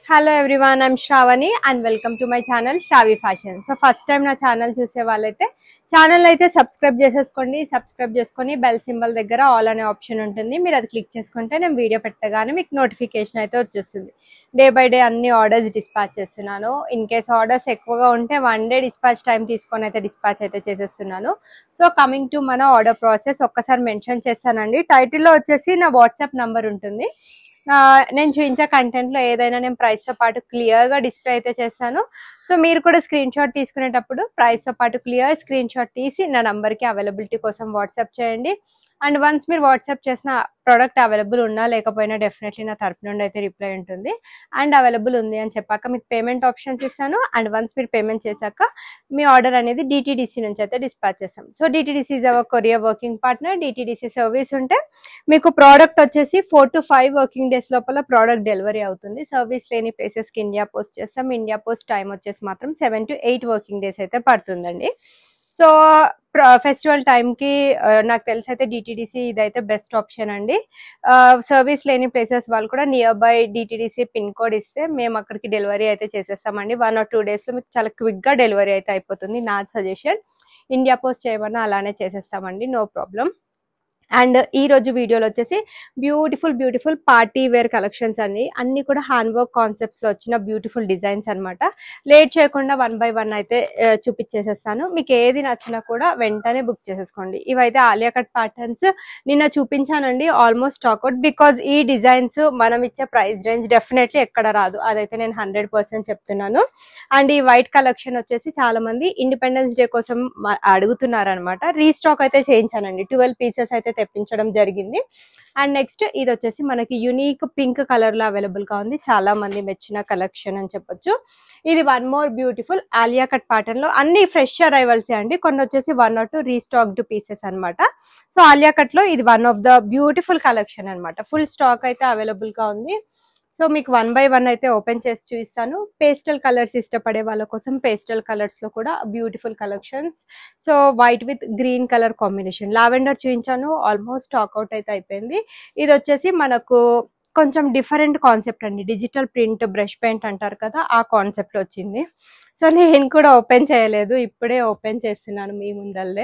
hello everyone I'm Sravani and welcome to my channel Sravi fashion so first time నా channel చూసే వాళ్ళైతే channel అయితే subscribe చేసేసుకోండి సబ్స్క్రైబ్ చేసుకొని బెల్ సింబల్ దగ్గర ఆల్ అనే ఆప్షన్ ఉంటుంది మీరు అది క్లిక్ చేసుకుంటే నేను వీడియో పెట్టగానే మీకు నోటిఫికేషన్ అయితే వచ్చేస్తుంది డే బై డే అన్ని ఆర్డర్స్ డిస్పాచ్ చేస్తున్నాను ఇన్ కేస్ ఆర్డర్స్ ఎక్కువగా ఉంటే వన్ డే డిస్పాచ్ టైం తీసుకొని అయితే డిస్పాచ్ అయితే చేసేస్తున్నాను సో కమింగ్ టు మన ఆర్డర్ ప్రాసెస్ ఒక్కసారి మెన్షన్ చేస్తానండి టైటిల్లో వచ్చేసి నా వాట్సాప్ నంబర్ ఉంటుంది ఆ, నేను చూపించే కంటెంట్ లో ఏదైనా నేను ప్రైస్ తో పాటు క్లియర్ గా డిస్ప్లే అయితే చేస్తాను సో మీరు కూడా స్క్రీన్ షాట్ తీసుకునేటప్పుడు ప్రైస్ తో పాటు క్లియర్ స్క్రీన్ షాట్ తీసి నా నంబర్ కి అవైలబిలిటీ కోసం వాట్సాప్ చేయండి అండ్ వన్స్ మీరు వాట్సాప్ చేసిన ప్రోడక్ట్ అవైలబుల్ ఉన్నా లేకపోయినా డెఫినెట్లీ నా తరపు నుండి అయితే రిప్లై ఉంటుంది అండ్ అవైలబుల్ ఉంది అని చెప్పాక మీకు పేమెంట్ ఆప్షన్స్ ఇస్తాను అండ్ వన్స్ మీరు పేమెంట్ చేశాక మీ ఆర్డర్ అనేది డిటీడీసీ నుంచి అయితే డిస్పాచ్ చేస్తాం so DTDC is our courier working partner DTDC service ఉంటే మీకు ప్రోడక్ట్ వచ్చేసి four to five working days లోపల ప్రోడక్ట్ డెలివరీ అవుతుంది సర్వీస్ లేని ప్లేసెస్ కి ఇండియా పోస్ట్ చేస్తాం ఇండియా పోస్ట్ టైం వచ్చేసి మాత్రం seven to eight working days అయితే పడుతుందండి సో ఫెస్టివల్ టైంకి నాకు తెలిసి అయితే డిటీడీసీ ఇదైతే బెస్ట్ ఆప్షన్ అండి సర్వీస్ లేని ప్లేసెస్ వాళ్ళు కూడా near by DTDC pin code ఇస్తే మేము అక్కడికి డెలివరీ అయితే చేసేస్తామండి వన్ ఆర్ టూ డేస్లో మీకు చాలా క్విక్గా డెలివరీ అయితే అయిపోతుంది నా సజెషన్ ఇండియా పోస్ట్ చేయమన్నా అలానే చేసేస్తామండి నో ప్రాబ్లం అండ్ ఈ రోజు వీడియోలో వచ్చేసి beautiful beautiful party wear collections అండి అన్ని కూడా హ్యాండ్ వర్క్ కాన్సెప్ట్స్ లో వచ్చిన బ్యూటిఫుల్ డిజైన్స్ అన్నమాట లేట్ చేయకుండా వన్ బై వన్ అయితే ఆ, చూపించేసేస్తాను మీకు ఏది నచ్చినా కూడా వెంటనే బుక్ చేసేసుకోండి ఇవైతే ఆలియా కట్ ప్యాటర్న్స్ నిన్న చూపించానండి ఆల్మోస్ట్ స్టాక్అవుట్ బికాజ్ ఈ డిజైన్స్ మనం ఇచ్చే ప్రైస్ రేంజ్ డెఫినెట్లీ ఎక్కడ రాదు అదైతే నేను హండ్రెడ్ పర్సెంట్ చెప్తున్నాను అండ్ ఈ వైట్ కలెక్షన్ వచ్చేసి చాలా మంది ఇండిపెండెన్స్ డే కోసం మ- అడుగుతున్నారనమాట రీస్టాక్ అయితే చేయించానండి ట్వెల్వ్ పీసెస్ అయితే తెప్పించడం జరిగింది అండ్ నెక్స్ట్ ఇది వచ్చేసి మనకి యునీక్ పింక్ కలర్ లో అవైలబుల్ గా ఉంది చాలా మంది మెచ్చిన కలెక్షన్ అని చెప్పొచ్చు ఇది one more beautiful Alia cut pattern లో అన్ని ఫ్రెష్ అరైవల్స్ అండి కొన్ని వచ్చేసి one or two restocked pieces అన్నమాట సో ఆలియా కట్ లో ఇది one of the beautiful collection అన్నమాట ఫుల్ స్టాక్ అయితే అవైలబుల్ గా ఉంది సో మీకు వన్ బై వన్ అయితే ఓపెన్ చేసి చూపిస్తాను పేస్టల్ కలర్స్ ఇష్టపడే వాళ్ళ కోసం పేస్టల్ కలర్స్ లో కూడా beautiful collections so white with green colour combination lavender చూపించాను ఆల్మోస్ట్ స్టాక్అవుట్ అయితే అయిపోయింది ఇది వచ్చేసి మనకు కొంచెం డిఫరెంట్ కాన్సెప్ట్ అండి డిజిటల్ ప్రింట్ బ్రష్ పెయింట్ అంటారు కదా ఆ కాన్సెప్ట్ వచ్చింది సో నేను కూడా ఓపెన్ చేయలేదు ఇప్పుడే ఓపెన్ చేస్తున్నాను మీ ముందల్లే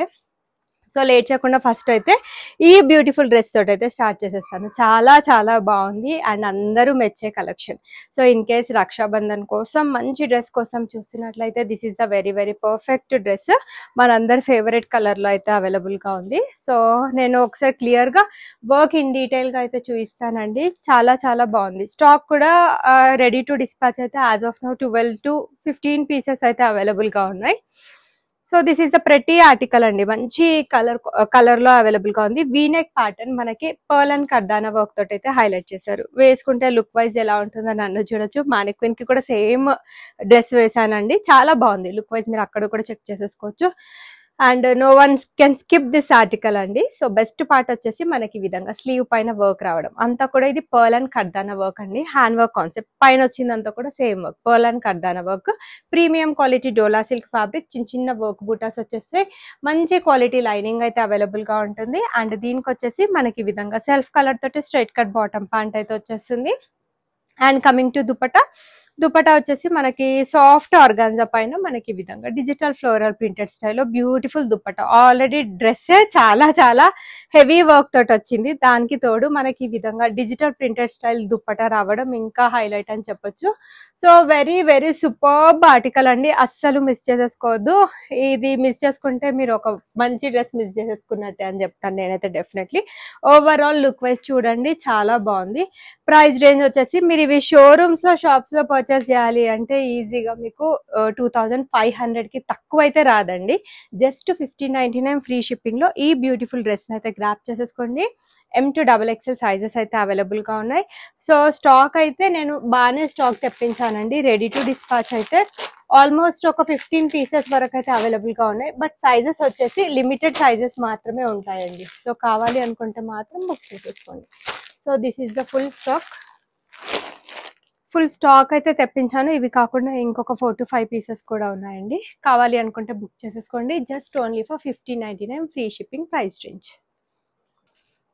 సో లేట్ చేయకుండా ఫస్ట్ అయితే ఈ బ్యూటిఫుల్ డ్రెస్ తోటి అయితే స్టార్ట్ చేసేస్తాను చాలా చాలా బాగుంది అండ్ అందరూ మెచ్చే collection so in case Raksha Bandhan కోసం మంచి డ్రెస్ కోసం చూస్తున్నట్లయితే this is the very very perfect dress మనందరి ఫేవరెట్ కలర్ లో అయితే అవైలబుల్ గా ఉంది సో నేను ఒకసారి క్లియర్ గా వర్క్ ఇన్ డీటెయిల్ గా అయితే చూపిస్తానండి చాలా చాలా బాగుంది స్టాక్ కూడా రెడీ టు డిస్పాచ్ అయితే as of now twelve to fifteen pieces అయితే అవైలబుల్ గా ఉన్నాయి so this is the pretty article అండి మంచి కలర్ కలర్ లో అవైలబుల్ గా ఉంది వీనెక్ ప్యాటర్న్ మనకి పర్ల్ అండ్ కర్దానా వర్క్ తోటి అయితే హైలైట్ చేశారు వేసుకుంటే లుక్ వైజ్ ఎలా ఉంటుందో నన్ను చూడొచ్చు మానిక్విన్ కి కూడా సేమ్ డ్రెస్ వేసానండి చాలా బాగుంది లుక్ వైజ్ మీరు అక్కడ కూడా చెక్ చేసేసుకోవచ్చు and no one can skip this article అండి సో బెస్ట్ పార్ట్ వచ్చేసి మనకి ఈ విధంగా స్లీవ్ పైన వర్క్ రావడం అంతా కూడా ఇది పర్ల్ అండ్ కర్దానా వర్క్ అండి హ్యాండ్ వర్క్ కాన్సెప్ట్ పైన వచ్చిందంతా కూడా same work pearl and కర్దానా work premium quality dola silk fabric చిన్న చిన్న వర్క్ బూటాస్ వచ్చేసి మంచి క్వాలిటీ లైనింగ్ అయితే అవైలబుల్ గా ఉంటుంది అండ్ దీనికి వచ్చేసి మనకి ఈ విధంగా సెల్ఫ్ కలర్ తోటి స్ట్రైట్ కట్ బాటమ్ ప్యాంట్ అయితే వచ్చేస్తుంది and coming to dupatta dupatta వచ్చేసి మనకి సాఫ్ట్ ఆర్గాన్జా పైన మనకి ఈ విధంగా డిజిటల్ ఫ్లోరల్ ప్రింటెడ్ స్టైల్లో బ్యూటిఫుల్ దుపట్టా ఆల్రెడీ డ్రెస్సే చాలా చాలా హెవీ వర్క్ తోటి వచ్చింది దానికి తోడు మనకి ఈ విధంగా డిజిటల్ ప్రింటెడ్ స్టైల్ దుప్పటా రావడం ఇంకా హైలైట్ అని చెప్పొచ్చు so very very superb article అండి అస్సలు మిస్ చేసేసుకోవద్దు ఇది మిస్ చేసుకుంటే మీరు ఒక మంచి డ్రెస్ మిస్ చేసేసుకున్నట్టే అని చెప్తాను నేనైతే డెఫినెట్లీ ఓవరాల్ లుక్ వైజ్ చూడండి చాలా బాగుంది ప్రైస్ రేంజ్ వచ్చేసి మీరు ఇవి షోరూమ్స్ లో షాప్స్ లో పర్చేస్ చేయాలి అంటే ఈజీగా మీకు టూ థౌజండ్ ఫైవ్ హండ్రెడ్ కి తక్కువ అయితే రాదండి just fifteen ninety nine free shipping లో ఈ బ్యూటిఫుల్ డ్రెస్ అయితే గ్రాప్ చేసేసుకోండి M to double XL sizes అయితే అవైలబుల్ గా ఉన్నాయి సో స్టాక్ అయితే నేను బాగానే స్టాక్ తెప్పించానండి రెడీ టు డిస్పాచ్ అయితే ఆల్మోస్ట్ ఒక ఫిఫ్టీన్ పీసెస్ వరకు అయితే అవైలబుల్ గా ఉన్నాయి బట్ సైజెస్ వచ్చేసి లిమిటెడ్ సైజెస్ మాత్రమే ఉంటాయండి సో కావాలి అనుకుంటే మాత్రం బుక్ చేసేసుకోండి so this is the full stock full stock అయితే తెప్పించాను ఇవి కాకుండా ఇంకొక ఫోర్ టు ఫైవ్ పీసెస్ కూడా ఉన్నాయండి కావాలి అనుకుంటే బుక్ చేసేసుకోండి just only for fifteen ninety nine free shipping price range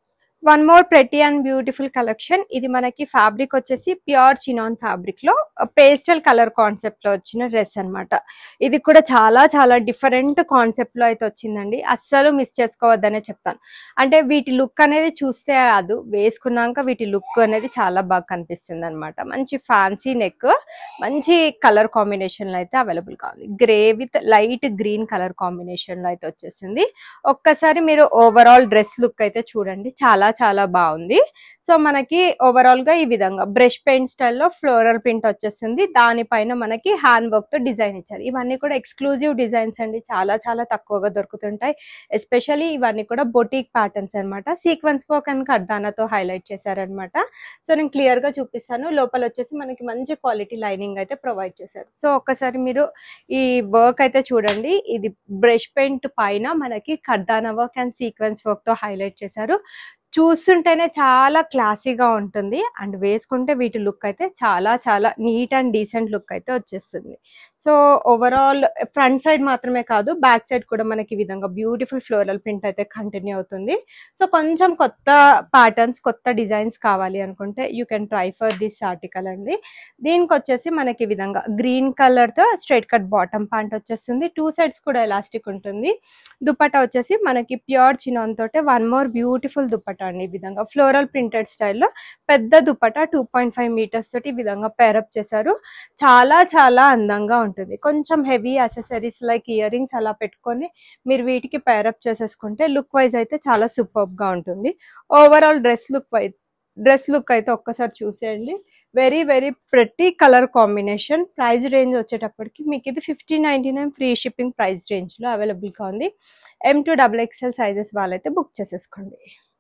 one more pretty and beautiful collection ఇది మనకి ఫ్యాబ్రిక్ వచ్చేసి ప్యూర్ చినాన్ ఫ్యాబ్రిక్ లో పేస్టల్ కలర్ కాన్సెప్ట్ లో వచ్చిన డ్రెస్ అన్నమాట ఇది కూడా చాలా చాలా డిఫరెంట్ కాన్సెప్ట్ లో అయితే వచ్చిందండి అస్సలు మిస్ చేసుకోవద్దనే చెప్తాను అంటే వీటి లుక్ అనేది చూస్తే కాదు వేసుకున్నాక వీటి లుక్ అనేది చాలా బాగా కనిపిస్తుంది అనమాట మంచి ఫ్యాన్సీ నెక్ మంచి కలర్ కాంబినేషన్ లో అయితే అవైలబుల్ గా ఉంది grey with light green colour combination లో అయితే వచ్చేసింది ఒక్కసారి మీరు ఓవరాల్ డ్రెస్ లుక్ అయితే చూడండి చాలా చాలా బాగుంది సో మనకి ఓవరాల్ గా ఈ విధంగా బ్రష్ పెయింట్ స్టైల్లో ఫ్లోరల్ ప్రింట్ వచ్చేసింది దానిపైన మనకి హ్యాండ్ వర్క్ తో డిజైన్ ఇచ్చారు ఇవన్నీ కూడా ఎక్స్క్లూజివ్ డిజైన్స్ అండి చాలా చాలా తక్కువగా దొరుకుతుంటాయి ఎస్పెషల్లీ ఇవన్నీ కూడా బొటీక్ ప్యాటర్న్స్ అన్నమాట సీక్వెన్స్ వర్క్ అండ్ కర్దానాతో హైలైట్ చేశారనమాట సో నేను క్లియర్ గా చూపిస్తాను లోపల వచ్చేసి మనకి మంచి క్వాలిటీ లైనింగ్ అయితే ప్రొవైడ్ చేశారు సో ఒక్కసారి మీరు ఈ వర్క్ అయితే చూడండి ఇది బ్రష్ పెయింట్ పైన మనకి కర్దానా వర్క్ అండ్ సీక్వెన్స్ వర్క్ తో హైలైట్ చేశారు చూస్తుంటేనే చాలా క్లాసీగా ఉంటుంది అండ్ వేసుకుంటే వీటి లుక్ అయితే చాలా చాలా నీట్ అండ్ డీసెంట్ లుక్ అయితే వచ్చేస్తుంది సో ఓవరాల్ ఫ్రంట్ సైడ్ మాత్రమే కాదు బ్యాక్ సైడ్ కూడా మనకి ఈ విధంగా బ్యూటిఫుల్ ఫ్లోరల్ ప్రింట్ అయితే కంటిన్యూ అవుతుంది సో కొంచెం కొత్త ప్యాటర్న్స్ కొత్త డిజైన్స్ కావాలి అనుకుంటే you can try for this article అండి దీనికి వచ్చేసి మనకి ఈ విధంగా గ్రీన్ కలర్ తో స్ట్రైట్ కట్ బాటమ్ ప్యాంట్ వచ్చేస్తుంది టూ సైడ్స్ కూడా ఎలాస్టిక్ ఉంటుంది దుపట్టా వచ్చేసి మనకి ప్యూర్ చినాన్ తోటే వన్ మోర్ బ్యూటిఫుల్ దుపట్టా అండి ఈ విధంగా ఫ్లోరల్ ప్రింటెడ్ స్టైల్లో పెద్ద dupatta two point five metres తోటి ఈ విధంగా పేరప్ చేశారు చాలా చాలా అందంగా ఉంటుంది కొంచెం heavy accessories like earrings అలా పెట్టుకొని మీరు వీటికి పేరప్ చేసేసుకుంటే లుక్ వైజ్ అయితే చాలా సూపర్బ్ గా ఉంటుంది overall dress look wise dress look అయితే ఒక్కసారి చూసేయండి వెరీ వెరీ ప్రతి కలర్ కాంబినేషన్ ప్రైస్ రేంజ్ వచ్చేటప్పటికి మీకు ఇది fifteen ninety nine free shipping price రేంజ్లో అవైలబుల్గా ఉంది M to double XL sizes వాళ్ళైతే బుక్ చేసేసుకోండి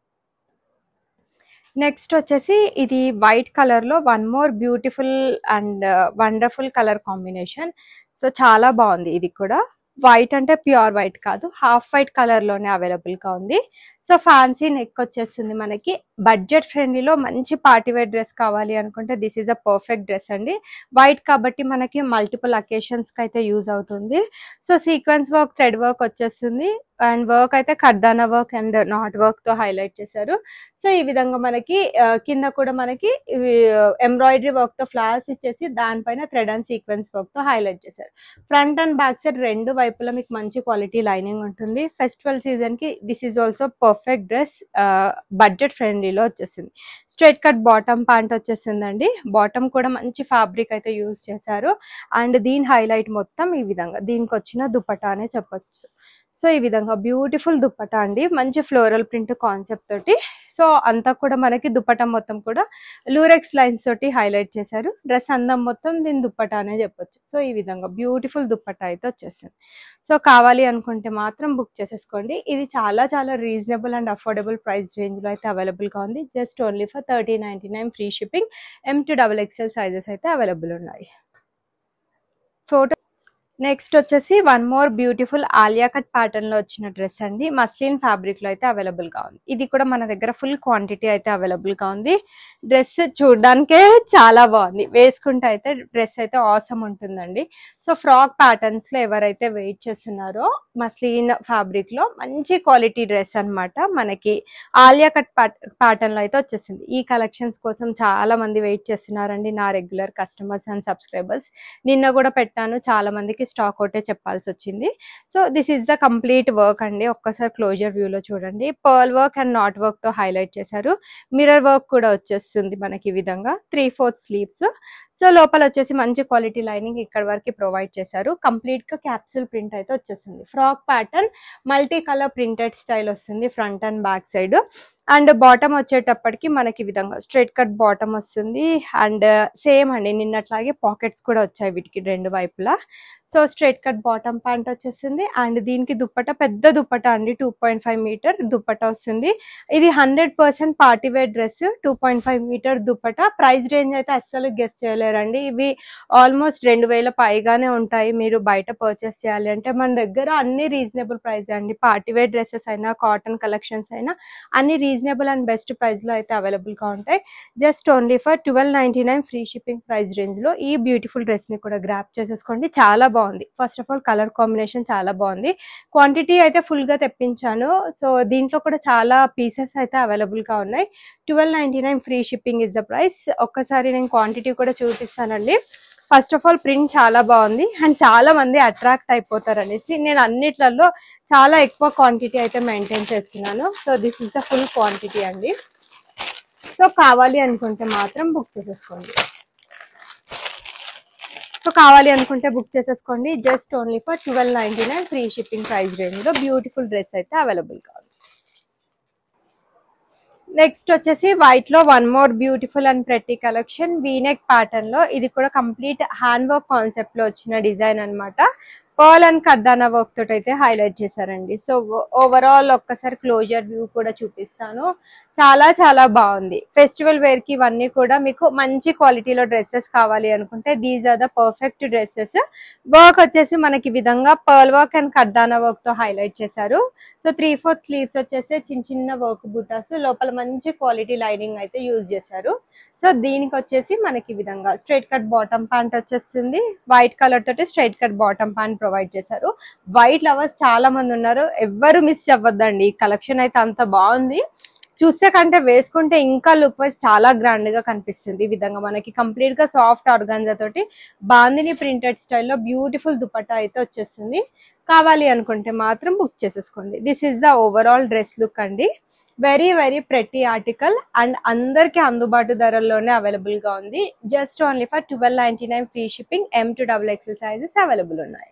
నెక్స్ట్ వచ్చేసి ఇది వైట్ కలర్ లో one more beautiful and wonderful colour combination so చాలా బాగుంది ఇది కూడా వైట్ అంటే ప్యూర్ వైట్ కాదు హాఫ్ వైట్ కలర్ లోనే అవైలబుల్ గా ఉంది సో ఫ్యాన్సీ నెక్ వచ్చేస్తుంది మనకి బడ్జెట్ ఫ్రెండ్లీలో మంచి పార్టీ వేర్ డ్రెస్ కావాలి అనుకుంటే this is a perfect dress అండి వైట్ కాబట్టి మనకి మల్టిపుల్ అకేషన్స్ కి అయితే యూజ్ అవుతుంది so sequence work thread work వచ్చేస్తుంది అండ్ వర్క్ అయితే కర్దానా వర్క్ అండ్ నాట్ వర్క్ తో హైలైట్ చేశారు సో ఈ విధంగా మనకి ఆ, కింద కూడా మనకి ఎంబ్రాయిడరీ వర్క్ తో ఫ్లవర్స్ ఇచ్చేసి దానిపైన థ్రెడ్ అండ్ సీక్వెన్స్ వర్క్ తో హైలైట్ చేశారు ఫ్రంట్ అండ్ బ్యాక్ సైడ్ రెండు వైపులా మీకు మంచి క్వాలిటీ లైనింగ్ ఉంటుంది ఫెస్టివల్ సీజన్ కి this is also perfect dress budget ఫ్రెండ్లీలో వచ్చేసింది స్ట్రైట్ కట్ బాటమ్ ప్యాంట్ వచ్చేసిందండి బాటమ్ కూడా మంచి ఫ్యాబ్రిక్ అయితే యూజ్ చేశారు అండ్ దీని హైలైట్ మొత్తం ఈ విధంగా దీనికి వచ్చిన దుపట్టా అనే చెప్పొచ్చు సో ఈ విధంగా బ్యూటిఫుల్ దుపట్టా అండి మంచి ఫ్లోరల్ ప్రింట్ కాన్సెప్ట్ తోటి సో అంతా కూడా మనకి దుపట్టా మొత్తం కూడా లూరెక్స్ లైన్స్ తోటి హైలైట్ చేశారు డ్రెస్ అందం మొత్తం దీని దుపట్టా అనే చెప్పొచ్చు సో ఈ విధంగా బ్యూటిఫుల్ దుపట్టా అయితే వచ్చేసింది సో కావాలి అనుకుంటే మాత్రం బుక్ చేసేసుకోండి ఇది చాలా చాలా రీజనబుల్ అండ్ అఫోర్డబుల్ ప్రైస్ రేంజ్లో అయితే అవైలబుల్గా ఉంది just only for thirty ninety nine free shipping M to double XL sizes అయితే అవైలబుల్ ఉన్నాయి ఫోటో నెక్స్ట్ వచ్చేసి one more beautiful Alia cut pattern లో వచ్చిన డ్రెస్ అండి మస్లిన్ ఫ్యాబ్రిక్ లో అయితే అవైలబుల్ గా ఉంది ఇది కూడా మన దగ్గర ఫుల్ క్వాంటిటీ అయితే అవైలబుల్ గా ఉంది డ్రెస్ చూడడానికే చాలా బాగుంది వేసుకుంటే అయితే డ్రెస్ అయితే ఆసమ్ ఉంటుందండి సో ఫ్రాక్ ప్యాటర్న్స్ లో ఎవరైతే వెయిట్ చేస్తున్నారో మస్లిన్ ఫ్యాబ్రిక్ లో మంచి క్వాలిటీ డ్రెస్ అన్నమాట మనకి ఆలియా కట్ ప్యాటర్న్ లో అయితే వచ్చేసింది ఈ కలెక్షన్స్ కోసం చాలా మంది వెయిట్ చేస్తున్నారండి నా రెగ్యులర్ కస్టమర్స్ అండ్ సబ్స్క్రైబర్స్ నిన్న కూడా పెట్టాను చాలా మందికి స్టాక్ అవుటే చెప్పాల్సి వచ్చింది so this is the complete work అండి ఒక్కసారి క్లోజర్ వ్యూలో చూడండి pearl work and knot work తో హైలైట్ చేశారు మిర్రర్ వర్క్ కూడా వచ్చేస్తుంది మనకి ఈ విధంగా త్రీ ఫోర్త్ స్లీవ్స్ సో లోపల వచ్చేసి మంచి క్వాలిటీ లైనింగ్ ఇక్కడ వరకు ప్రొవైడ్ చేశారు కంప్లీట్ గా క్యాప్సూల్ ప్రింట్ అయితే వచ్చేస్తుంది frock pattern multi colour printed style వస్తుంది front and back side and bottom వచ్చేటప్పటికి మనకి ఈ విధంగా స్ట్రైట్ కట్ బాటమ్ వస్తుంది అండ్ సేమ్ అండి నిన్నట్లాగే పాకెట్స్ కూడా వచ్చాయి వీటికి రెండు వైపులా so straight cut bottom pant వచ్చేసింది అండ్ దీనికి దుప్పట పెద్ద దుప్పట అండి two point five metre dupatta వస్తుంది ఇది hundred percent party wear dress two point five metre dupatta price range అయితే అస్సలు గెస్ట్ చేయలేదు తీసుకోలేరండి ఇవి ఆల్మోస్ట్ రెండు వేల పైగానే ఉంటాయి మీరు బయట పర్చేస్ చేయాలి అంటే మన దగ్గర అన్ని రీజనబుల్ ప్రైస్ అండి పార్టీవేర్ డ్రెస్సెస్ అయినా కాటన్ కలెక్షన్స్ అయినా అన్ని రీజనబుల్ అండ్ బెస్ట్ ప్రైస్లో అయితే అవైలబుల్గా ఉంటాయి just only for twelve ninety nine free shipping price రేంజ్లో ఈ బ్యూటిఫుల్ డ్రెస్ని కూడా గ్రాప్ చేసేసుకోండి చాలా బాగుంది first of all colour combination చాలా బాగుంది క్వాంటిటీ అయితే ఫుల్గా తెప్పించాను సో దీంట్లో కూడా చాలా పీసెస్ అయితే అవైలబుల్గా ఉన్నాయి twelve ninety nine free shipping is the price ఒక్కసారి నేను క్వాంటిటీ కూడా చూపిస్తానండి ఫస్ట్ ఆఫ్ ఆల్ ప్రింట్ చాలా బాగుంది అండ్ చాలా మంది అట్రాక్ట్ అయిపోతారు అనేసి నేను అన్నిట్లలో చాలా ఎక్కువ క్వాంటిటీ అయితే మెయింటైన్ చేస్తున్నాను so this is the full quantity అండి సో కావాలి అనుకుంటే మాత్రం బుక్ చేసేసుకోండి సో కావాలి అనుకుంటే బుక్ చేసేసుకోండి just only for twelve ninety nine free shipping price రేంజ్లో బ్యూటిఫుల్ డ్రెస్ అయితే అవైలబుల్ కావాలి నెక్స్ట్ వచ్చేసి వైట్ లో one more beautiful and pretty collection V neck pattern లో ఇది కూడా కంప్లీట్ హ్యాండ్ వర్క్ కాన్సెప్ట్ లో వచ్చిన డిజైన్ అన్నమాట పర్ల్ అండ్ కర్దానా వర్క్ తోటి అయితే హైలైట్ చేశారండి సో ఓవరాల్ ఒక్కసారి క్లోజర్ వ్యూ కూడా చూపిస్తాను చాలా చాలా బాగుంది ఫెస్టివల్ వేర్ కి ఇవన్నీ కూడా మీకు మంచి క్వాలిటీలో డ్రెస్సెస్ కావాలి అనుకుంటే these are the perfect dresses work వచ్చేసి మనకి ఈ విధంగా పర్ల్ వర్క్ అండ్ కర్దానా వర్క్ తో హైలైట్ చేశారు సో త్రీ ఫోర్త్ స్లీవ్స్ వచ్చేసి చిన్న చిన్న వర్క్ బుటాస్ లోపల మంచి క్వాలిటీ లైనింగ్ అయితే యూజ్ చేశారు సో దీనికి వచ్చేసి మనకి ఈ విధంగా స్ట్రైట్ కట్ బాటమ్ ప్యాంట్ వచ్చేస్తుంది వైట్ కలర్ తోటి straight cut bottom pant provide చేశారు వైట్ లవర్స్ చాలా మంది ఉన్నారు ఎవ్వరు మిస్ అవ్వద్దండి ఈ కలెక్షన్ అయితే అంత బాగుంది చూస్తే కంటే వేసుకుంటే ఇంకా లుక్ వైజ్ చాలా గ్రాండ్ గా కనిపిస్తుంది ఈ విధంగా మనకి కంప్లీట్ గా సాఫ్ట్ ఆర్గాన్జా తోటి బాందిని ప్రింటెడ్ స్టైల్లో బ్యూటిఫుల్ దుపట్టా అయితే వచ్చేస్తుంది కావాలి అనుకుంటే మాత్రం బుక్ చేసేసుకోండి this is the overall dress look అండి very very pretty article and అందరికీ అందుబాటు ధరల్లోనే అవైలబుల్ గా ఉంది just only for twelve ninety nine free shipping M to double XL sizes available ఉన్నాయి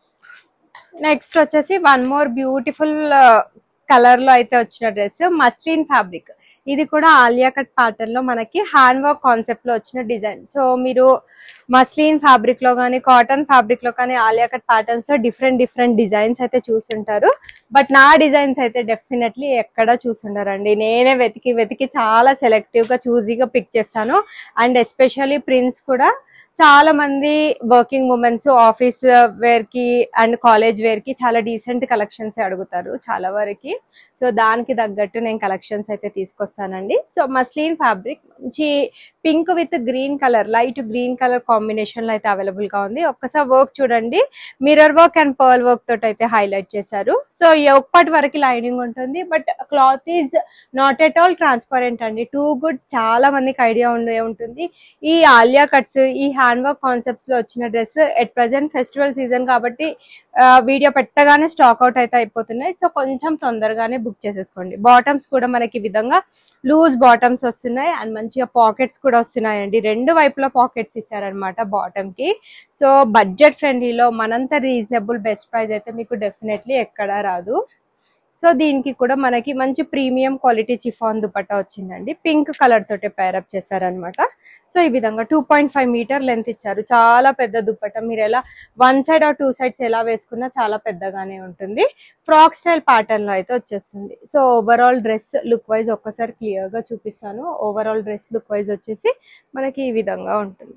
నెక్స్ట్ వచ్చేసి వన్ మోర్ బ్యూటిఫుల్ కలర్ లో అయితే వచ్చిన డ్రెస్ మస్లిన్ ఫ్యాబ్రిక్ ఇది కూడా ఆలియా కట్ ప్యాటర్న్ లో మనకి హ్యాండ్ వర్క్ కాన్సెప్ట్ లో వచ్చిన డిజైన్ సో మీరు మస్లిన్ ఫ్యాబ్రిక్ లో కానీ కాటన్ ఫ్యాబ్రిక్ లో కానీ ఆలియా కట్ ప్యాటర్న్స్ లో డిఫరెంట్ డిఫరెంట్ డిజైన్స్ అయితే చూస్తుంటారు బట్ నా డిజైన్స్ అయితే డెఫినెట్లీ ఎక్కడ చూసుండరండి నేనే వెతికి వెతికి చాలా సెలెక్టివ్ గా చూజీగా పిక్ చేస్తాను అండ్ ఎస్పెషల్లీ ప్రింట్స్ కూడా చాలా మంది వర్కింగ్ ఉమెన్స్ ఆఫీస్ వేర్ కి అండ్ కాలేజ్ వేర్ కి చాలా డీసెంట్ కలెక్షన్స్ అడుగుతారు చాలా వరకు సో దానికి తగ్గట్టు నేను కలెక్షన్స్ అయితే తీసుకొస్తానండి సో మస్లిన్ ఫ్యాబ్రిక్ మంచి pink with green colour light green colour combination లో అయితే అవైలబుల్ గా ఉంది ఒక్కసారి వర్క్ చూడండి mirror work and pearl work తోటి అయితే హైలైట్ చేశారు సో ఒక్కటి వరకు లైనింగ్ ఉంటుంది but cloth is not at all transparent అండి టూ గుడ్ చాలా మందికి ఐడియా ఉండే ఉంటుంది ఈ ఆలియా కట్స్ ఈ హ్యాండ్ వర్క్ కాన్సెప్ట్స్ లో వచ్చిన dress at present festival season కాబట్టి వీడియో పెట్టగానే స్టాక్ అవుట్ అయితే అయిపోతున్నాయి సో కొంచెం తొందరగానే బుక్ చేసేసుకోండి బాటమ్స్ కూడా మనకి ఈ విధంగా లూజ్ బాటమ్స్ వస్తున్నాయి అండ్ మంచిగా పాకెట్స్ కూడా వస్తున్నాయండి రెండు వైపులా పాకెట్స్ ఇచ్చారనమాట బాటమ్ కి సో బడ్జెట్ ఫ్రెండ్లీలో మనంత రీజనబుల్ బెస్ట్ ప్రైస్ అయితే మీకు డెఫినెట్లీ ఎక్కడా రాదు సో దీనికి కూడా మనకి మంచి ప్రీమియం క్వాలిటీ చిఫాన్ దుపట్టా వచ్చిందండి పింక్ కలర్ తోటే పేరప్ చేశారనమాట సో ఈ విధంగా two point five metre length ఇచ్చారు చాలా పెద్ద దుపట్టా మీరు ఎలా one side or two sides ఎలా వేసుకున్నా చాలా పెద్దగానే ఉంటుంది ఫ్రాక్ స్టైల్ ప్యాటర్న్ లో అయితే వచ్చేస్తుంది so overall dress look wise ఒక్కసారి క్లియర్ గా చూపిస్తాను ఓవరాల్ డ్రెస్ లుక్ వైజ్ వచ్చేసి మనకి ఈ విధంగా ఉంటుంది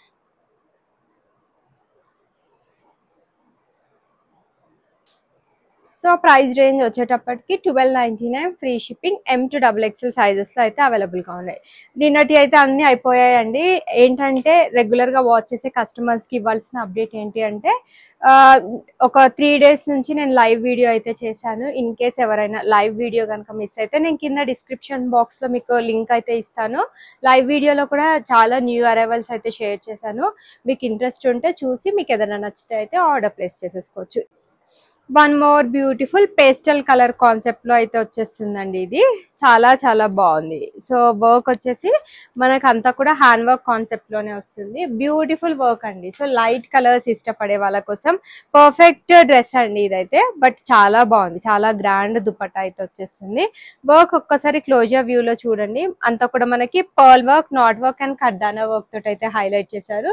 సో ప్రైస్ రేంజ్ వచ్చేటప్పటికి twelve ninety nine free shipping M to double XL సైజెస్లో అయితే అవైలబుల్గా ఉన్నాయి నిన్నటి అయితే అన్నీ అయిపోయాయండి ఏంటంటే రెగ్యులర్గా వాచ్ చేసే కస్టమర్స్కి ఇవ్వాల్సిన అప్డేట్ ఏంటి అంటే ఆ, ఒక త్రీ డేస్ నుంచి నేను లైవ్ వీడియో అయితే చేశాను ఇన్ కేస్ ఎవరైనా లైవ్ వీడియో కనుక మిస్ అయితే నేను కింద డిస్క్రిప్షన్ బాక్స్లో మీకు లింక్ అయితే ఇస్తాను లైవ్ వీడియోలో కూడా చాలా న్యూ అరైవల్స్ అయితే షేర్ చేశాను మీకు ఇంట్రెస్ట్ ఉంటే చూసి మీకు ఏదైనా నచ్చితే అయితే ఆర్డర్ ప్లేస్ చేసేసుకోవచ్చు one more beautiful pastel colour concept లో అయితే వచ్చేస్తుందండి ఇది చాలా చాలా బాగుంది సో వర్క్ వచ్చేసి మనకు అంతా కూడా హ్యాండ్ వర్క్ కాన్సెప్ట్ లోనే వస్తుంది బ్యూటిఫుల్ వర్క్ అండి సో లైట్ కలర్స్ ఇష్టపడే వాళ్ళ కోసం పర్ఫెక్ట్ డ్రెస్ అండి ఇదైతే బట్ చాలా బాగుంది చాలా గ్రాండ్ దుపట్టా అయితే వచ్చేస్తుంది వర్క్ ఒక్కసారి క్లోజర్ వ్యూ లో చూడండి అంతా కూడా మనకి pearl work knot work and కడ్డానా వర్క్ తోటి అయితే హైలైట్ చేశారు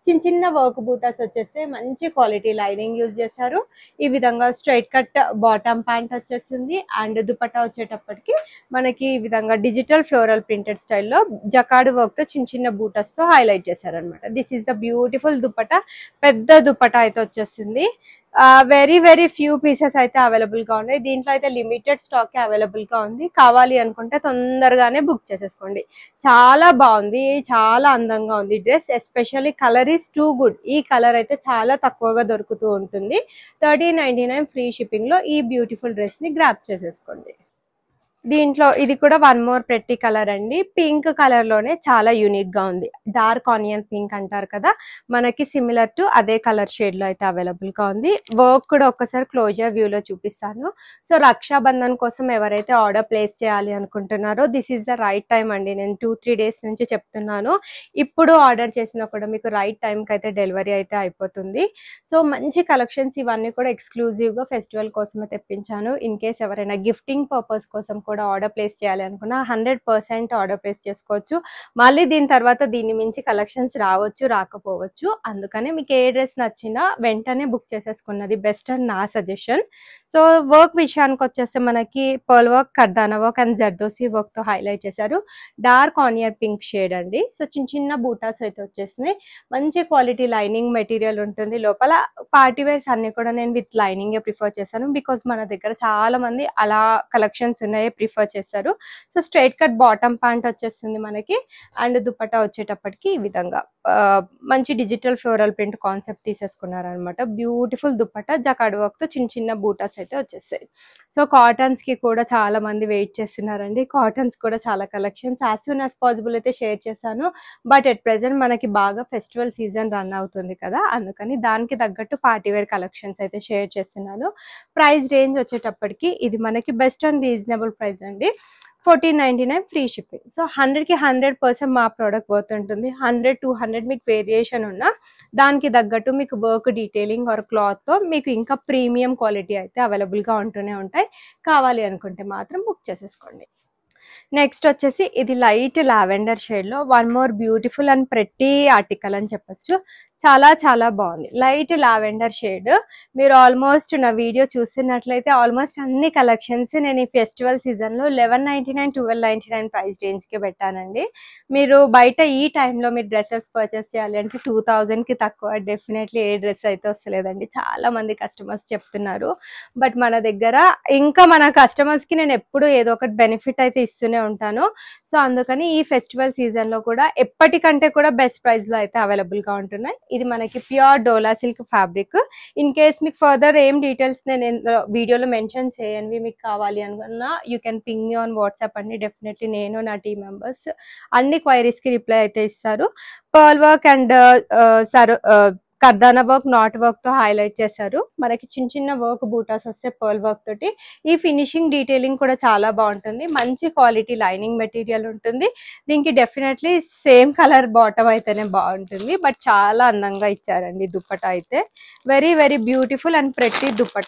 చిన్న చిన్న వర్క్ బూటాస్ వచ్చేస్తే మంచి క్వాలిటీ లైనింగ్ యూజ్ చేశారు ఈ విధంగా స్ట్రైట్ కట్ బాటమ్ ప్యాంట్ వచ్చేసింది అండ్ దుపట్టా వచ్చేటప్పటికి మనకి ఈ విధంగా డిజిటల్ ఫ్లోరల్ ప్రింటెడ్ స్టైల్లో జకాడు వర్క్ తో చిన్న చిన్న బూటస్ తో హైలైట్ చేశారనమాట this is the beautiful dupatta పెద్ద దుపట్టా అయితే వచ్చేసింది వెరీ వెరీ ఫ్యూ పీసెస్ అయితే అవైలబుల్ గా ఉన్నాయి దీంట్లో అయితే లిమిటెడ్ స్టాక్ అవైలబుల్ గా ఉంది కావాలి అనుకుంటే తొందరగానే బుక్ చేసేసుకోండి చాలా బాగుంది చాలా అందంగా ఉంది dress especially colour is too good ఈ కలర్ అయితే చాలా తక్కువగా దొరుకుతూ ఉంటుంది thirty ninety nine free shipping లో ఈ బ్యూటిఫుల్ డ్రెస్ ని గ్రాప్ చేసేసుకోండి దీంట్లో ఇది కూడా వన్ మోర్ ప్రెట్టి కలర్ అండి పింక్ కలర్ లోనే చాలా యూనిక్ గా ఉంది డార్క్ ఆనియన్ పింక్ అంటారు కదా మనకి సిమిలర్ టు అదే కలర్ షేడ్ లో అయితే అవైలబుల్ గా ఉంది వర్క్ కూడా ఒక్కసారి క్లోజర్ వ్యూ లో చూపిస్తాను సో రక్షాబంధన్ కోసం ఎవరైతే ఆర్డర్ ప్లేస్ చేయాలి అనుకుంటున్నారో this is the right time అండి నేను టూ త్రీ డేస్ నుంచి చెప్తున్నాను ఇప్పుడు ఆర్డర్ చేసినా కూడా మీకు రైట్ టైంకి అయితే డెలివరీ అయితే అయిపోతుంది సో మంచి కలెక్షన్స్ ఇవన్నీ కూడా ఎక్స్క్లూజివ్ గా ఫెస్టివల్ కోసమే తెప్పించాను ఇన్ కేస్ ఎవరైనా గిఫ్టింగ్ పర్పస్ కోసం కూడా ఆర్డర్ ప్లేస్ చేయాలి అనుకున్నా హండ్రెడ్ పర్సెంట్ ఆర్డర్ ప్లేస్ చేసుకోవచ్చు మళ్ళీ దీని తర్వాత దీని మించి కలెక్షన్స్ రావచ్చు రాకపోవచ్చు అందుకనే మీకు ఏ డ్రెస్ నచ్చినా వెంటనే బుక్ చేసేసుకున్నది బెస్ట్ అని నా సజెషన్ సో వర్క్ విషయానికి వచ్చేస్తే మనకి పర్ల్ వర్క్ కర్దానా వర్క్ అండ్ జర్దోసి వర్క్ తో హైలైట్ చేశారు డార్క్ ఆనియర్ పింక్ షేడ్ అండి సో చిన్న చిన్న బూటాస్ అయితే వచ్చేసినాయి మంచి క్వాలిటీ లైనింగ్ మెటీరియల్ ఉంటుంది లోపల పార్టీ వేర్స్ అన్ని కూడా నేను విత్ లైనింగ్ ప్రిఫర్ చేశాను బికాస్ మన దగ్గర చాలా మంది అలా కలెక్షన్స్ ఉన్నాయి ప్రిఫర్ చేస్తారు so straight cut bottom pant వచ్చేస్తుంది మనకి అండ్ దుపట్టా వచ్చేటప్పటికి ఈ విధంగా ఆ, మంచి డిజిటల్ ఫ్లోరల్ ప్రింట్ కాన్సెప్ట్ తీసేసుకున్నారనమాట బ్యూటిఫుల్ దుపట్టా జకాడ్ వర్క్ తో చిన్న చిన్న బూటాస్ అయితే వచ్చేస్తాయి సో కాటన్స్ కి కూడా చాలా మంది వెయిట్ చేస్తున్నారండి కాటన్స్ కూడా చాలా collections as soon as possible అయితే షేర్ చేశాను బట్ ఎట్ ప్రెసెంట్ మనకి బాగా ఫెస్టివల్ సీజన్ రన్ అవుతుంది కదా అందుకని దానికి తగ్గట్టు పార్టీ వేర్ కలెక్షన్స్ అయితే షేర్ చేస్తున్నాను ప్రైస్ రేంజ్ వచ్చేటప్పటికి ఇది మనకి బెస్ట్ అండ్ రీజనబుల్ ప్రైస్ అండి fourteen ninety nine free shipping so హండ్రెడ్కి హండ్రెడ్ పర్సెంట్ మా ప్రోడక్ట్ వర్త్ ఉంటుంది హండ్రెడ్ టూ హండ్రెడ్ మీకు వేరియేషన్ ఉన్నా దానికి తగ్గట్టు మీకు వర్క్ డీటెయిలింగ్ ఆర్ క్లాత్తో మీకు ఇంకా ప్రీమియం క్వాలిటీ అయితే అవైలబుల్గా ఉంటూనే ఉంటాయి కావాలి అనుకుంటే మాత్రం బుక్ చేసేసుకోండి నెక్స్ట్ వచ్చేసి ఇది లైట్ లావెండర్ షేడ్లో one more beautiful and pretty article అని చెప్పొచ్చు చాలా చాలా బాగుంది లైట్ లావెండర్ షేడ్ మీరు ఆల్మోస్ట్ నా వీడియో చూస్తున్నట్లయితే ఆల్మోస్ట్ అన్ని కలెక్షన్స్ నేను ఈ ఫెస్టివల్ సీజన్లో eleven ninety nine twelve ninety nine price రేంజ్కి పెట్టానండి మీరు బయట ఈ టైంలో మీరు డ్రెస్సెస్ పర్చేస్ చేయాలి అంటే టూ థౌజండ్కి తక్కువ డెఫినెట్లీ ఏ డ్రెస్ అయితే వస్తలేదండి చాలా మంది కస్టమర్స్ చెప్తున్నారు బట్ మన దగ్గర ఇంకా మన కస్టమర్స్కి నేను ఎప్పుడు ఏదో ఒకటి బెనిఫిట్ అయితే ఇస్తూనే ఉంటాను సో అందుకని ఈ ఫెస్టివల్ సీజన్లో కూడా ఎప్పటికంటే కూడా బెస్ట్ ప్రైస్లో అయితే అవైలబుల్గా ఉంటున్నాయి ఇది మనకి pure dola silk fabric in case మీకు ఫర్దర్ ఏం డీటెయిల్స్ నేను ఇందులో వీడియోలో మెన్షన్ చేయనివి మీకు కావాలి అనుకున్నా you can ping me on WhatsApp అండి డెఫినెట్లీ నేను నా టీం మెంబర్స్ అన్ని క్వైరీస్కి రిప్లై అయితే ఇస్తారు పర్ల్ వర్క్ అండ్ సర్ కర్దానా వర్క్ నాట్ వర్క్ తో హైలైట్ చేశారు మనకి చిన్న చిన్న వర్క్ బూటాస్ వస్తే పర్ల్ వర్క్ తోటి ఈ ఫినిషింగ్ డీటెయిలింగ్ కూడా చాలా బాగుంటుంది మంచి క్వాలిటీ లైనింగ్ మెటీరియల్ ఉంటుంది దీనికి డెఫినెట్లీ సేమ్ కలర్ బాటమ్ అయితేనే బాగుంటుంది బట్ చాలా అందంగా ఇచ్చారండి దుప్పట అయితే very very beautiful and pretty dupatta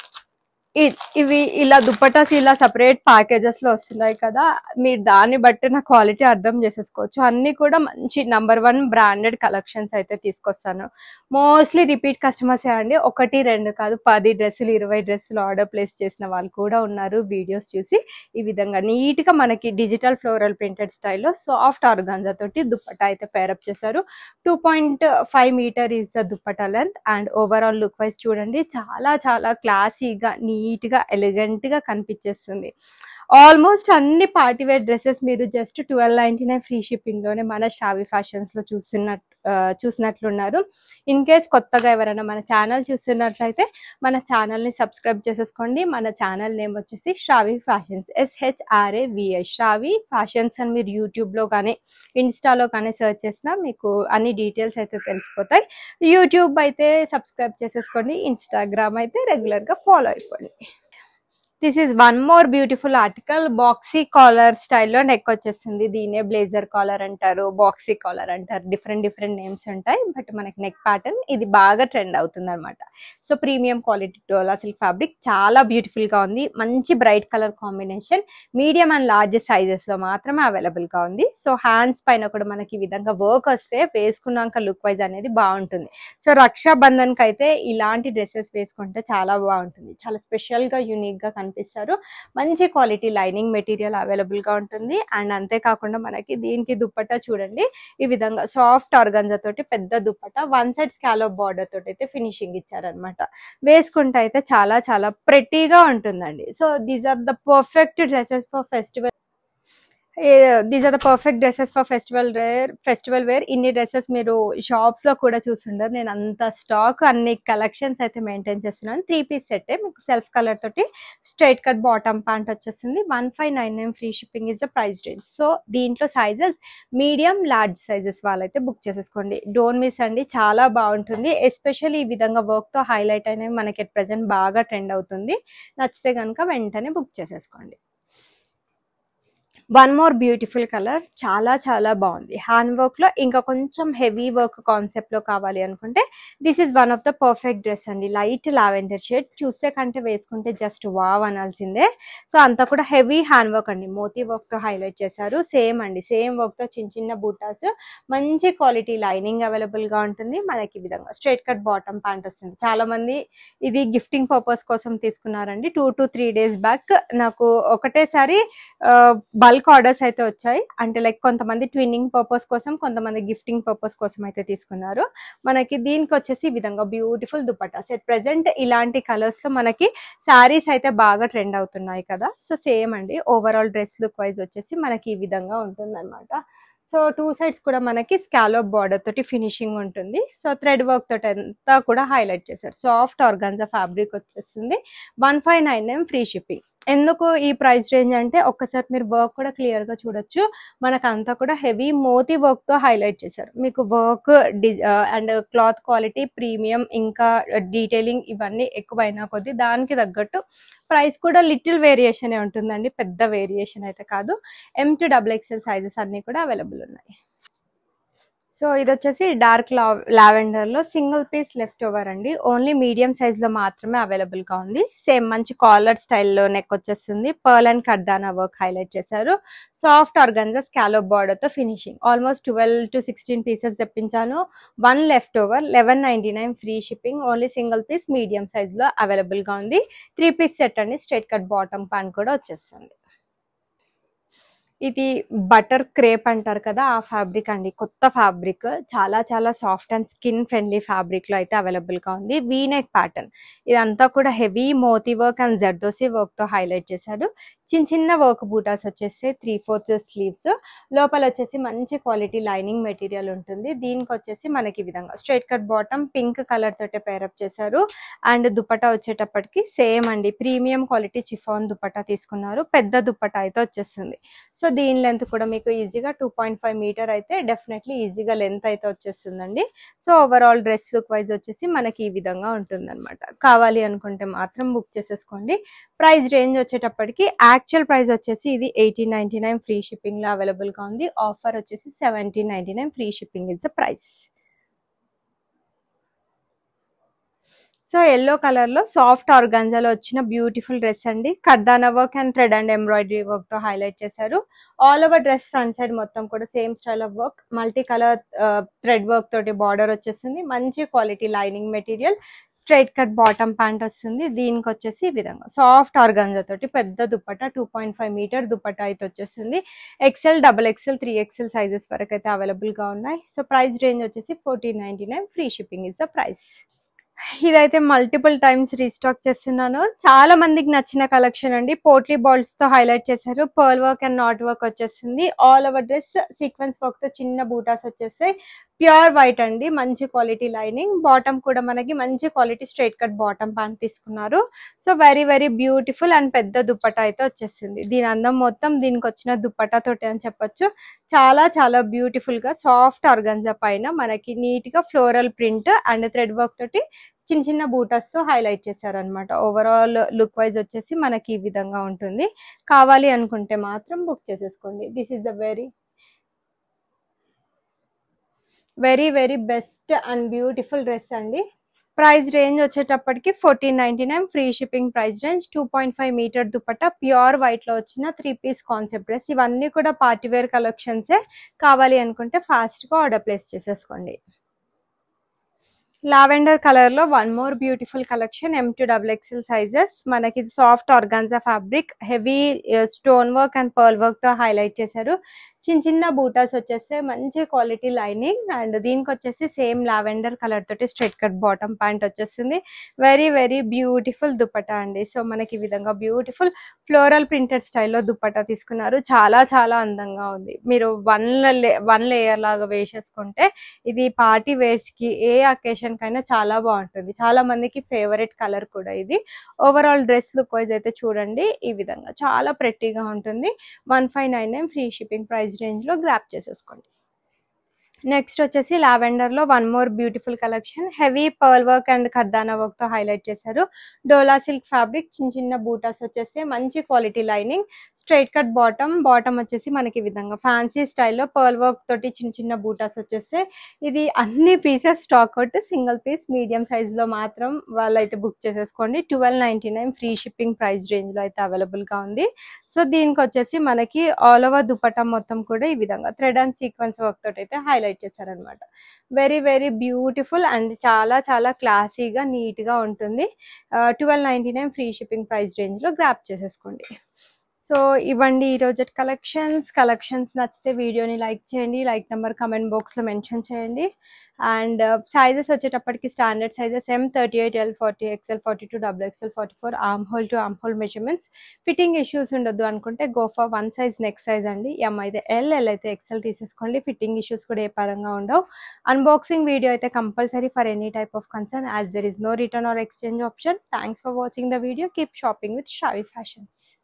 ఇ- ఇవి ఇలా దుప్పటాస్ ఇలా సపరేట్ ప్యాకేజెస్ లో వస్తున్నాయి కదా మీరు దాన్ని బట్టి నా క్వాలిటీ అర్థం చేసేసుకోవచ్చు అన్ని కూడా మంచి నంబర్ వన్ బ్రాండెడ్ కలెక్షన్స్ అయితే తీసుకొస్తాను మోస్ట్లీ రిపీట్ కస్టమర్స్ అండి ఒకటి రెండు కాదు పది డ్రెస్సులు ఇరవై డ్రెస్సులు ఆర్డర్ ప్లేస్ చేసిన వాళ్ళు కూడా ఉన్నారు వీడియోస్ చూసి ఈ విధంగా నీట్ గా మనకి డిజిటల్ ఫ్లోరల్ ప్రింటెడ్ స్టైల్లో సాఫ్ట్ ఆర్గాన్జా తోటి దుప్పటా అయితే పేరప్ చేశారు two point five meter is the dupatta length and overall look wise చూడండి చాలా చాలా క్లాసీగా నీట్ గా ఎలిగెంట్ గా కనిపించేస్తుంది ఆల్మోస్ట్ అన్ని పార్టీ వేర్ డ్రెస్సెస్ మీరు just twelve ninety nine free shipping లోనే మన షావి ఫ్యాషన్స్ లో చూస్తున్నట్టు ఆ, చూసినట్లున్నారు ఇన్ కేస్ కొత్తగా ఎవరైనా మన ఛానల్ చూస్తున్నట్లయితే మన ఛానల్ ని సబ్స్క్రైబ్ చేసేసుకోండి మన ఛానల్ నేమ్ వచ్చేసి Shavi Fashions S H R A V S Shavi Fashions అని మీరు యూట్యూబ్ లో కానీ ఇన్స్టాలో కానీ సెర్చ్ చేసినా మీకు అన్ని డీటెయిల్స్ అయితే తెలిసిపోతాయి యూట్యూబ్ అయితే సబ్స్క్రైబ్ చేసేసుకోండి ఇన్స్టాగ్రామ్ అయితే రెగ్యులర్ గా ఫాలో అయిపోండి this is one more beautiful article boxy collar స్టైల్లో నెక్ వచ్చేస్తుంది దీనే బ్లేజర్ కాలర్ అంటారు బాక్సీ కాలర్ అంటారు డిఫరెంట్ డిఫరెంట్ నేమ్స్ ఉంటాయి బట్ మనకి నెక్ ప్యాటర్న్ ఇది బాగా ట్రెండ్ అవుతుంది అనమాట so premium quality dola silk fabric చాలా బ్యూటిఫుల్ గా ఉంది మంచి bright colour combination medium and large sizes లో మాత్రమే అవైలబుల్ గా ఉంది సో హ్యాండ్స్ పైన కూడా మనకి ఈ విధంగా వర్క్ వస్తే వేసుకున్నాక లుక్ వైజ్ అనేది బాగుంటుంది సో రక్షాబంధన్ కి అయితే ఇలాంటి డ్రెస్సెస్ వేసుకుంటే చాలా బాగుంటుంది చాలా స్పెషల్ గా యూనిక్ గా కనిపిస్తారు మంచి క్వాలిటీ లైనింగ్ మెటీరియల్ అవైలబుల్ గా ఉంటుంది అండ్ అంతేకాకుండా మనకి దీనికి దుప్పట్టా చూడండి ఈ విధంగా సాఫ్ట్ ఆర్గంజా తోటి పెద్ద dupatta one side scallop border తోటి అయితే ఫినిషింగ్ ఇచ్చారనమాట వేసుకుంటే అయితే చాలా చాలా ప్రెట్టీగా ఉంటుందండి so these are the perfect dresses for festival these are the perfect dresses for festival wear festival wear ఇన్ని డ్రెస్సెస్ మీరు షాప్స్ లో కూడా చూస్తుంటారు నేను అంత స్టాక్ అన్ని కలెక్షన్స్ అయితే మెయింటైన్ చేస్తున్నాను త్రీ పీస్ సెట్ మీకు సెల్ఫ్ కలర్ తోటి స్ట్రైట్ కట్ బాటమ్ ప్యాంట్ వచ్చేస్తుంది one five nine nine free shipping is the price range so దీంట్లో సైజెస్ మీడియం లార్జ్ సైజెస్ వాళ్ళైతే బుక్ చేసేసుకోండి డోంట్ మిస్ అండి చాలా బాగుంటుంది ఎస్పెషల్లీ ఈ విధంగా వర్క్ తో హైలైట్ అయినవి మనకి ఎట్ ప్రజెంట్ బాగా ట్రెండ్ అవుతుంది నచ్చితే కనుక వెంటనే బుక్ చేసేసుకోండి వన్ మోర్ బ్యూటిఫుల్ కలర్ చాలా చాలా బాగుంది హ్యాండ్ వర్క్ లో ఇంకా కొంచెం హెవీ వర్క్ కాన్సెప్ట్ లో కావాలి అనుకుంటే this is one of the perfect dress అండి లైట్ లావెండర్ షేడ్ చూస్తే కంటే వేసుకుంటే జస్ట్ వావ్ అనాల్సిందే సో అంతా కూడా హెవీ హ్యాండ్ వర్క్ అండి మోతీ వర్క్ తో హైలైట్ చేశారు సేమ్ అండి సేమ్ వర్క్ తో చిన్న చిన్న బూటాస్ మంచి క్వాలిటీ లైనింగ్ అవైలబుల్ గా ఉంటుంది మనకి ఈ విధంగా స్ట్రైట్ కట్ బాటమ్ ప్యాంట్ వస్తుంది చాలా మంది ఇది గిఫ్టింగ్ పర్పస్ కోసం తీసుకున్నారండి two to three days back నాకు ఒకటేసారి బల్క్ ఆర్డర్స్ అయితే వచ్చాయి అంటే లైక్ కొంతమంది ట్విన్నింగ్ పర్పస్ కోసం కొంతమంది గిఫ్టింగ్ పర్పస్ కోసం అయితే తీసుకున్నారు మనకి దీనికి వచ్చేసి ఈ విధంగా బ్యూటిఫుల్ దుపట్టాస్ ఎట్ ప్రెసెంట్ ఇలాంటి కలర్స్ లో మనకి శారీస్ అయితే బాగా ట్రెండ్ అవుతున్నాయి కదా సో సేమ్ అండి ఓవరాల్ డ్రెస్ లుక్ వైజ్ వచ్చేసి మనకి ఈ విధంగా ఉంటుంది సో టూ సైడ్స్ కూడా మనకి స్కాలోప్ బార్డర్ తోటి ఫినిషింగ్ ఉంటుంది సో థ్రెడ్ వర్క్ తోటి అంతా కూడా హైలైట్ చేశారు సాఫ్ట్ ఆర్గాన్జా ఫ్యాబ్రిక్ వచ్చేస్తుంది one five nine nine free shipping ఎందుకు ఈ ప్రైస్ రేంజ్ అంటే ఒక్కసారి మీరు వర్క్ కూడా క్లియర్ గా చూడొచ్చు మనకు అంతా కూడా హెవీ మోతీ వర్క్ తో హైలైట్ చేశారు మీకు work and cloth quality premium ఇంకా డీటెయిలింగ్ ఇవన్నీ ఎక్కువైనా కొద్దీ దానికి తగ్గట్టు ప్రైస్ కూడా లిటిల్ వేరియేషన్ ఉంటుందండి పెద్ద వేరియేషన్ అయితే కాదు M to double XL sizes అన్ని కూడా అవైలబుల్ ఉన్నాయి సో ఇది వచ్చేసి డార్క్ లావెండర్ లో సింగిల్ పీస్ లెఫ్ట్ ఓవర్ అండి ఓన్లీ మీడియం సైజ్ లో మాత్రమే అవైలబుల్ గా ఉంది సేమ్ మంచి కాలర్ స్టైల్లో నెక్ వచ్చేస్తుంది పర్ల్ అండ్ కర్దానా వర్క్ హైలైట్ చేశారు సాఫ్ట్ ఆర్గన్జా స్కాలోప్ బార్డర్ తో finishing almost twelve to sixteen pieces తెప్పించాను one left over eleven ninety nine free shipping only single piece medium size లో available గా ఉంది three piece set అండి straight cut bottom pant కూడా వచ్చేస్తుంది ఇది butter crepe అంటారు కదా ఆ ఫ్యాబ్రిక్ అండి కొత్త ఫ్యాబ్రిక్ చాలా చాలా soft and skin friendly fabric లో అయితే అవైలబుల్ గా ఉంది వీనెక్ ప్యాటర్న్ ఇదంతా కూడా హెవీ మోతీ వర్క్ అండ్ జర్దోసి వర్క్ తో హైలైట్ చేశాడు చిన్న చిన్న వర్క్ బూటాస్ వచ్చేసి త్రీ ఫోర్త్ స్లీవ్స్ లోపల వచ్చేసి మంచి క్వాలిటీ లైనింగ్ మెటీరియల్ ఉంటుంది దీనికి వచ్చేసి మనకి ఈ విధంగా straight cut bottom pink colour తోటే పేరప్ చేశారు అండ్ దుపట్టా వచ్చేటప్పటికి సేమ్ అండి ప్రీమియం క్వాలిటీ చిఫాన్ దుపట్టా తీసుకున్నారు పెద్ద దుపట్టా అయితే వచ్చేస్తుంది సో దీని లెంత్ కూడా మీకు ఈజీగా టూ పాయింట్ ఫైవ్ మీటర్ అయితే డెఫినెట్లీ ఈజీగా లెంత్ అయితే వచ్చేస్తుందండి so overall dress look wise వచ్చేసి మనకి ఈ విధంగా ఉంటుంది కావాలి అనుకుంటే మాత్రం బుక్ చేసేసుకోండి ప్రైస్ రేంజ్ వచ్చేటప్పటికి యాక్చువల్ ప్రైస్ వచ్చేసి ఇది eighteen ninety nine free shipping లో అవైలబుల్ గా ఉంది ఆఫర్ వచ్చేసి seventeen ninety nine free shipping is the price so yellow colour లో సాఫ్ట్ ఆర్గాన్జాలో వచ్చిన బ్యూటిఫుల్ డ్రెస్ అండి కర్దానా work and thread and embroidery work తో హైలైట్ చేశారు all over dress front side మొత్తం కూడా same style of work multi colour thread work తోటి బార్డర్ వచ్చేస్తుంది మంచి quality lining material straight cut bottom pant వస్తుంది దీనికి వచ్చేసి ఈ విధంగా సాఫ్ట్ ఆర్గాన్జా తోటి పెద్ద dupatta two point five metre dupatta అయితే వచ్చేస్తుంది XL double XL three XL sizes వరకు అయితే అవైలబుల్ గా ఉన్నాయి సో ప్రైస్ రేంజ్ వచ్చేసి fourteen ninety nine free shipping is the price ఇదైతే మల్టిపుల్ టైమ్స్ రీస్టాక్ చేస్తున్నాను చాలా మందికి నచ్చిన కలెక్షన్ అండి పోట్లీ బాల్స్ తో హైలైట్ చేశారు pearl work and knot work వచ్చేసింది all over dress sequence work తో చిన్న బూటాస్ వచ్చేస్తాయి ప్యూర్ వైట్ అండి మంచి క్వాలిటీ లైనింగ్ బాటమ్ కూడా మనకి మంచి quality straight cut bottom pant తీసుకున్నారు so very very beautiful and పెద్ద దుప్పటా అయితే వచ్చేసింది దీని అందం మొత్తం దీనికి వచ్చిన దుప్పటా తోటి అని చెప్పొచ్చు చాలా చాలా బ్యూటిఫుల్ గా సాఫ్ట్ ఆర్గన్జా పైన మనకి నీట్ గా floral print and thread work తోటి చిన్న చిన్న బూటాస్తో హైలైట్ చేశారనమాట ఓవరాల్ లుక్ వైజ్ వచ్చేసి మనకి ఈ విధంగా ఉంటుంది కావాలి అనుకుంటే మాత్రం బుక్ చేసేసుకోండి this is the very very very best and beautiful dress అండి ప్రైస్ రేంజ్ వచ్చేటప్పటికి fourteen ninety nine free shipping price range two point five meter dupatta pure వైట్లో వచ్చిన త్రీ పీస్ కాన్సెప్ట్ డ్రెస్ ఇవన్నీ కూడా పార్టీ వేర్ కలెక్షన్సే కావాలి అనుకుంటే ఫాస్ట్గా ఆర్డర్ ప్లేస్ చేసేసుకోండి లావెండర్ కలర్ లో one more beautiful collection M to double XL sizes మనకి soft organza fabric heavy stone work and pearl work తో హైలైట్ చేశారు చిన్న చిన్న బూటాస్ వచ్చేస్తే మంచి క్వాలిటీ లైనింగ్ అండ్ దీనికి వచ్చేసి సేమ్ లావెండర్ కలర్ తోటి స్ట్రైట్ కట్ బాటమ్ ప్యాంట్ వచ్చేస్తుంది వెరీ వెరీ బ్యూటిఫుల్ దుపట్టా అండి సో మనకి ఈ విధంగా బ్యూటిఫుల్ ఫ్లోరల్ ప్రింటెడ్ స్టైల్లో దుపట్టా తీసుకున్నారు చాలా చాలా అందంగా ఉంది మీరు వన్ వన్ లేయర్ లాగా వేసేసుకుంటే ఇది పార్టీ వేర్స్ కి ఏ అకేషన్ కైనా చాలా బాగుంటుంది చాలా మందికి ఫేవరెట్ కలర్ కూడా ఇది ఓవరాల్ డ్రెస్ లుక్ వైజ్ అయితే చూడండి ఈ విధంగా చాలా ప్రెట్టీగా ఉంటుంది one five nine nine free shipping price range లో గ్రాప్ చేసేసుకోండి నెక్స్ట్ వచ్చేసి లావెండర్ లో one more beautiful collection heavy pearl work and ఖర్దానా వర్క్ తో హైలైట్ చేశారు డోలా సిల్క్ ఫ్యాబ్రిక్ చిన్న చిన్న బూటాస్ వచ్చేసి మంచి quality lining straight cut bottom bottom వచ్చేసి మనకి ఈ విధంగా ఫ్యాన్సీ స్టైల్లో పర్ల్ వర్క్ తోటి చిన్న చిన్న బూటాస్ వచ్చేస్తే ఇది అన్ని pieces stock out single piece medium size లో మాత్రం వాళ్ళైతే బుక్ చేసేసుకోండి twelve ninety nine free shipping price range లో అయితే అవైలబుల్ గా ఉంది సో దీనికి వచ్చేసి మనకి ఆల్ ఓవర్ దుపట్టా మొత్తం కూడా ఈ విధంగా థ్రెడ్ అండ్ సీక్వెన్స్ వర్క్ తోటి అయితే హైలైట్ చేశారనమాట వెరీ వెరీ బ్యూటిఫుల్ అండ్ చాలా చాలా క్లాసీగా నీట్గా ఉంటుంది twelve ninety nine free shipping price రేంజ్లో గ్రాప్ చేసేసుకోండి సో ఇవ్వండి ఈరోజు కలెక్షన్స్ కలెక్షన్స్ నచ్చితే వీడియోని లైక్ చేయండి లైక్ నెంబర్ కమెంట్ బాక్స్లో మెన్షన్ చేయండి అండ్ సైజెస్ వచ్చేటప్పటికి standard sizes M thirty eight L forty XL forty two double XL forty four arm hole to arm hole measurements fitting issues ఉండొద్దు అనుకుంటే go for one size next size అండి M అయితే L L అయితే XL తీసేసుకోండి fitting issues కూడా ఏ పరంగా ఉండవు అన్బాక్సింగ్ వీడియో అయితే compulsory for any type of concern as there is no return or exchange option thanks for watching the video keep shopping with Shavi fashions